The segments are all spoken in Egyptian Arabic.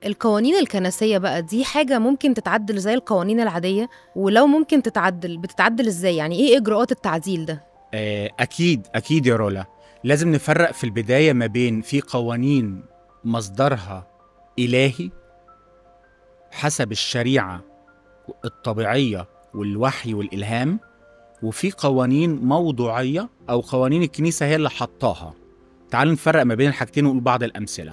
القوانين الكنسية بقى دي حاجة ممكن تتعدل زي القوانين العادية ولو ممكن تتعدل بتتعدل ازاي يعني ايه اجراءات التعديل ده آه، أكيد أكيد يا رولا لازم نفرق في البداية ما بين في قوانين مصدرها إلهي حسب الشريعة الطبيعية والوحي والإلهام وفي قوانين موضوعية أو قوانين الكنيسة هي اللي حطاها تعالوا نفرق ما بين الحاجتين ونقول بعض الأمثلة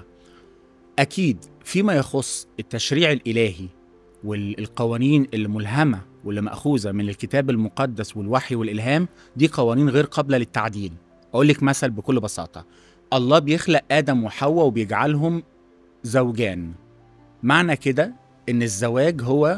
أكيد فيما يخص التشريع الإلهي والقوانين الملهمة واللي مأخوذة من الكتاب المقدس والوحي والإلهام دي قوانين غير قابلة للتعديل أقول لك مثل بكل بساطة الله بيخلق آدم وحواء وبيجعلهم زوجان معنى كده إن الزواج هو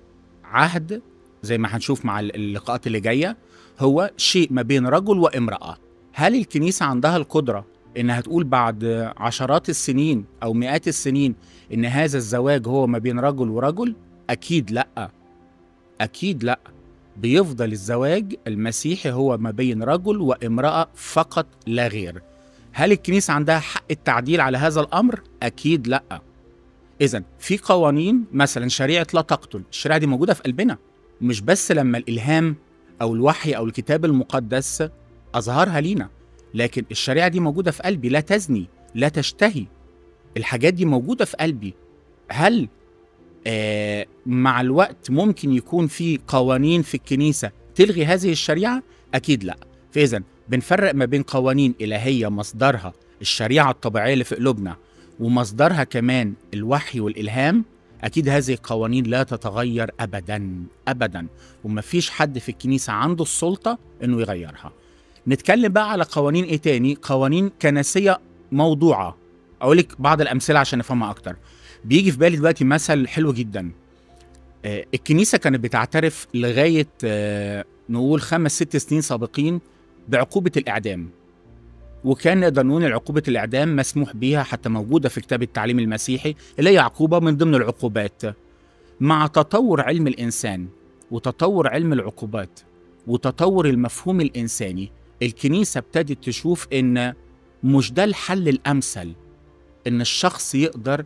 عهد زي ما هنشوف مع اللقاءات اللي جاية هو شيء ما بين رجل وامرأة هل الكنيسة عندها القدرة إنها تقول بعد عشرات السنين أو مئات السنين إن هذا الزواج هو ما بين رجل ورجل؟ أكيد لأ أكيد لأ بيفضل الزواج المسيحي هو ما بين رجل وامرأة فقط لا غير هل الكنيسة عندها حق التعديل على هذا الأمر؟ أكيد لأ إذا في قوانين مثلا شريعة لا تقتل الشريعة دي موجودة في قلبنا مش بس لما الإلهام أو الوحي أو الكتاب المقدس أظهرها لينا لكن الشريعة دي موجودة في قلبي لا تزني لا تشتهي الحاجات دي موجودة في قلبي هل آه مع الوقت ممكن يكون في قوانين في الكنيسة تلغي هذه الشريعة؟ أكيد لا فإذا بنفرق ما بين قوانين إلهية مصدرها الشريعة الطبيعية اللي في قلوبنا ومصدرها كمان الوحي والإلهام أكيد هذه القوانين لا تتغير أبدا أبدا ومفيش حد في الكنيسة عنده السلطة إنه يغيرها نتكلم بقى على قوانين إيه تاني قوانين كنسية موضوعة أقول لك بعض الأمثلة عشان نفهمها أكتر بيجي في بالي دلوقتي مثل حلو جدا آه، الكنيسة كانت بتعترف لغاية آه، نقول خمس ست سنين سابقين بعقوبة الإعدام وكان نقدر نقول إن عقوبة الإعدام مسموح بيها حتى موجودة في كتاب التعليم المسيحي اللي هي عقوبة من ضمن العقوبات مع تطور علم الإنسان وتطور علم العقوبات وتطور المفهوم الإنساني الكنيسة ابتدت تشوف إن مش ده الحل الأمثل إن الشخص يقدر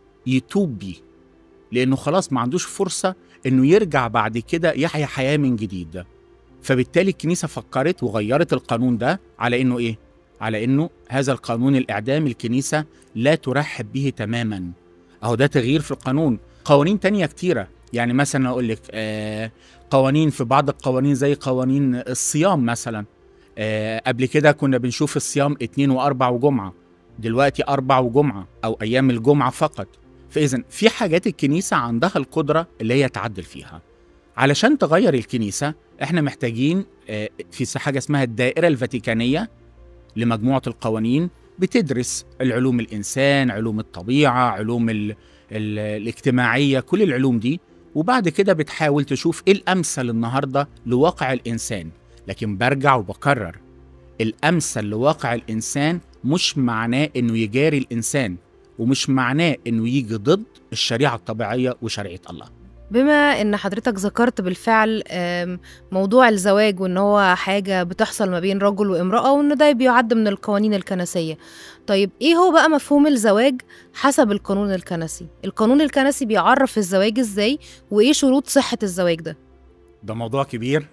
يتوب بيه لأنه خلاص ما عندوش فرصة إنه يرجع بعد كده يحيا حياة من جديد فبالتالي الكنيسة فكرت وغيرت القانون ده على إنه إيه؟ على إنه هذا القانون الإعدام الكنيسة لا ترحب به تماما أهو ده تغيير في القانون قوانين تانية كتيرة يعني مثلا أقول لك آه قوانين في بعض القوانين زي قوانين الصيام مثلا آه قبل كده كنا بنشوف الصيام اتنين وأربع وجمعة دلوقتي أربع وجمعة أو أيام الجمعة فقط فإذا في حاجات الكنيسة عندها القدرة اللي هي تعدل فيها علشان تغير الكنيسة احنا محتاجين آه، في حاجة اسمها الدائرة الفاتيكانية لمجموعة القوانين بتدرس العلوم الإنسان علوم الطبيعة علوم ال ال الاجتماعية كل العلوم دي وبعد كده بتحاول تشوف ايه الأمثل النهاردة لواقع الإنسان لكن برجع وبكرر الأمثل لواقع الإنسان مش معناه إنه يجاري الإنسان ومش معناه إنه يجي ضد الشريعة الطبيعية وشريعة الله بما ان حضرتك ذكرت بالفعل آم، موضوع الزواج وان هو حاجة بتحصل ما بين رجل وامرأة وان ده بيعد من القوانين الكنسية طيب ايه هو بقى مفهوم الزواج حسب القانون الكنسي القانون الكنسي بيعرف الزواج ازاي وايه شروط صحة الزواج ده ده موضوع كبير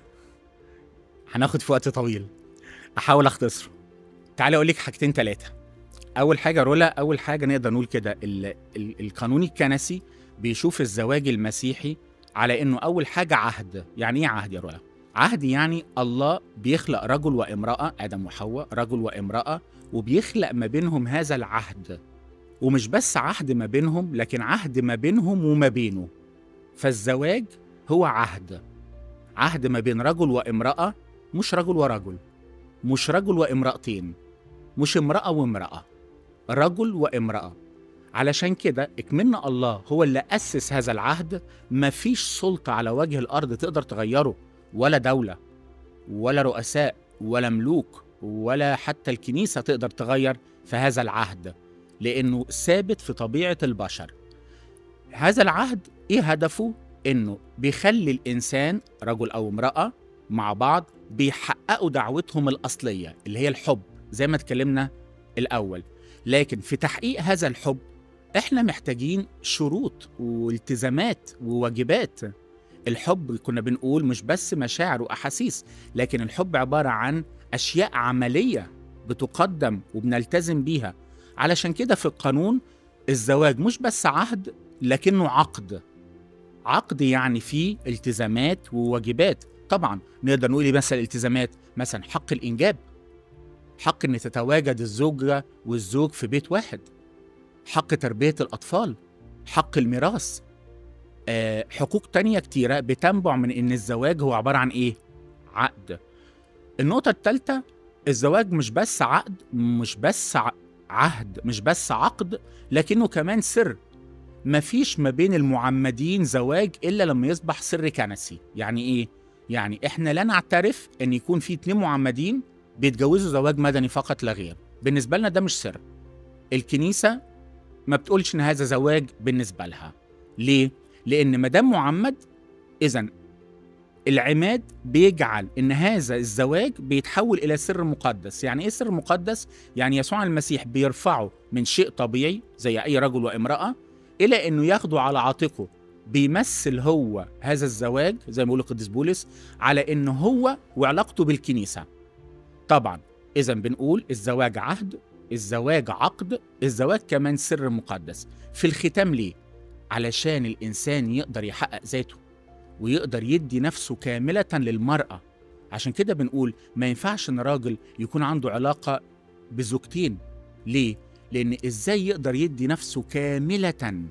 هناخد في وقت طويل احاول اختصره تعالى اقول لك حاجتين ثلاثه اول حاجه رولا اول حاجه نقدر نقول كده ال- ال- القانون الكنسي بيشوف الزواج المسيحي على انه اول حاجه عهد يعني ايه عهد يا رولا عهد يعني الله بيخلق رجل وامراه ادم وحواء رجل وامراه وبيخلق ما بينهم هذا العهد ومش بس عهد ما بينهم لكن عهد ما بينهم وما بينه فالزواج هو عهد عهد ما بين رجل وامرأة مش رجل ورجل مش رجل وامرأتين مش امرأة وامرأة رجل وامرأة علشان كده اكملنا الله هو اللي أسس هذا العهد مفيش سلطة على وجه الأرض تقدر تغيره ولا دولة ولا رؤساء ولا ملوك ولا حتى الكنيسة تقدر تغير في هذا العهد لأنه ثابت في طبيعة البشر هذا العهد إيه هدفه؟ إنه بيخلي الإنسان رجل أو امرأة مع بعض بيحققوا دعوتهم الأصلية اللي هي الحب زي ما اتكلمنا الأول لكن في تحقيق هذا الحب احنا محتاجين شروط والتزامات وواجبات الحب كنا بنقول مش بس مشاعر واحاسيس لكن الحب عباره عن اشياء عمليه بتقدم وبنلتزم بيها علشان كده في القانون الزواج مش بس عهد لكنه عقد عقد يعني فيه التزامات وواجبات طبعا نقدر نقول إيه مثلا الالتزامات مثلا حق الانجاب حق ان تتواجد الزوجه والزوج في بيت واحد حق تربيه الاطفال حق الميراث آه، حقوق تانية كتيرة بتنبع من إن الزواج هو عبارة عن إيه؟ عقد. النقطة التالتة الزواج مش بس عقد مش بس ع- عهد مش بس عقد لكنه كمان سر مفيش ما بين المعمدين زواج إلا لما يصبح سر كنسي يعني إيه؟ يعني إحنا لا نعترف إن يكون في اتنين معمدين بيتجوزوا زواج مدني فقط لا غير بالنسبة لنا ده مش سر الكنيسة ما بتقولش إن هذا زواج بالنسبة لها ليه؟ لأن ما دام معمد إذا العماد بيجعل إن هذا الزواج بيتحول إلى سر مقدس، يعني إيه سر مقدس؟ يعني يسوع المسيح بيرفعه من شيء طبيعي زي أي رجل وامرأة إلى إنه ياخده على عاتقه بيمثل هو هذا الزواج زي ما بيقول القديس بولس على إنه هو وعلاقته بالكنيسة. طبعا إذا بنقول الزواج عهد، الزواج عقد، الزواج كمان سر مقدس. في الختام ليه؟ علشان الإنسان يقدر يحقق ذاته ويقدر يدي نفسه كاملة للمرأة عشان كده بنقول ما ينفعش إن راجل يكون عنده علاقة بزوجتين ليه؟ لأن إزاي يقدر يدي نفسه كاملة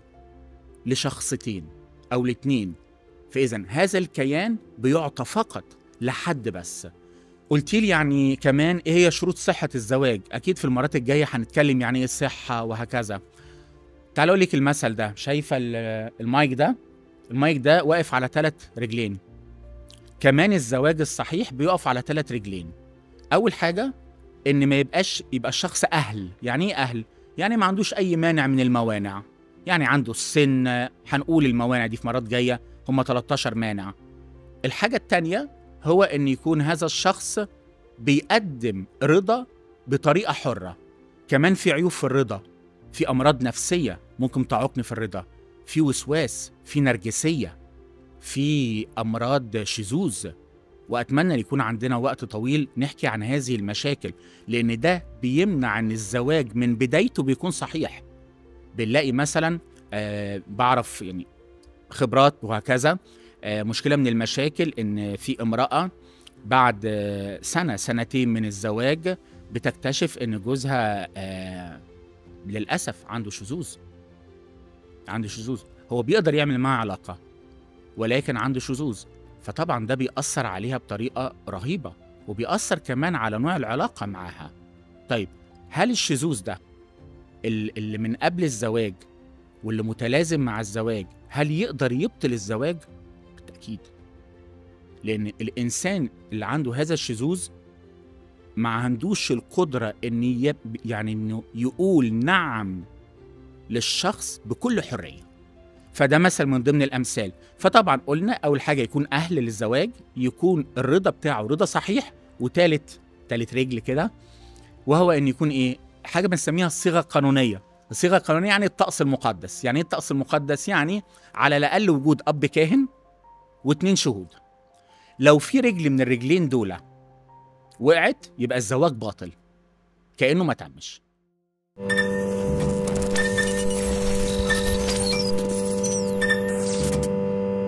لشخصتين أو لاتنين فإذا هذا الكيان بيعطى فقط لحد بس قلت لي يعني كمان ايه هي شروط صحة الزواج اكيد في المرات الجاية هنتكلم يعني ايه الصحة وهكذا تعال اقول لك المثل ده شايفه ال- المايك ده المايك ده واقف على ثلاث رجلين كمان الزواج الصحيح بيقف على ثلاث رجلين اول حاجه ان ما يبقاش يبقى الشخص اهل يعني ايه اهل يعني ما عندوش اي مانع من الموانع يعني عنده السن هنقول الموانع دي في مرات جايه هم 13 مانع الحاجه الثانيه هو ان يكون هذا الشخص بيقدم رضا بطريقه حره كمان في عيوب في الرضا في امراض نفسيه ممكن تعوقني في الرضا في وسواس في نرجسيه في امراض شذوذ واتمنى ان يكون عندنا وقت طويل نحكي عن هذه المشاكل لان ده بيمنع ان الزواج من بدايته بيكون صحيح بنلاقي مثلا آه بعرف يعني خبرات وهكذا آه مشكله من المشاكل ان في امراه بعد آه سنه سنتين من الزواج بتكتشف ان جوزها آه للاسف عنده شذوذ عنده شذوذ هو بيقدر يعمل معاها علاقه ولكن عنده شذوذ فطبعا ده بيأثر عليها بطريقه رهيبه وبيأثر كمان على نوع العلاقه معاها طيب هل الشذوذ ده ال- اللي من قبل الزواج واللي متلازم مع الزواج هل يقدر يبطل الزواج بالتأكيد لأن الإنسان اللي عنده هذا الشذوذ ما عندوش القدرة إن يب يعني إنه يقول نعم للشخص بكل حرية فده مثل من ضمن الأمثال فطبعا قلنا أول حاجة يكون أهل للزواج يكون الرضا بتاعه رضا صحيح وتالت تالت رجل كده وهو إن يكون إيه حاجة بنسميها الصيغة القانونية الصيغة القانونية يعني الطقس المقدس يعني إيه الطقس المقدس يعني على الأقل وجود أب كاهن واتنين شهود لو في رجل من الرجلين دول وقعت يبقى الزواج باطل كأنه ما تمش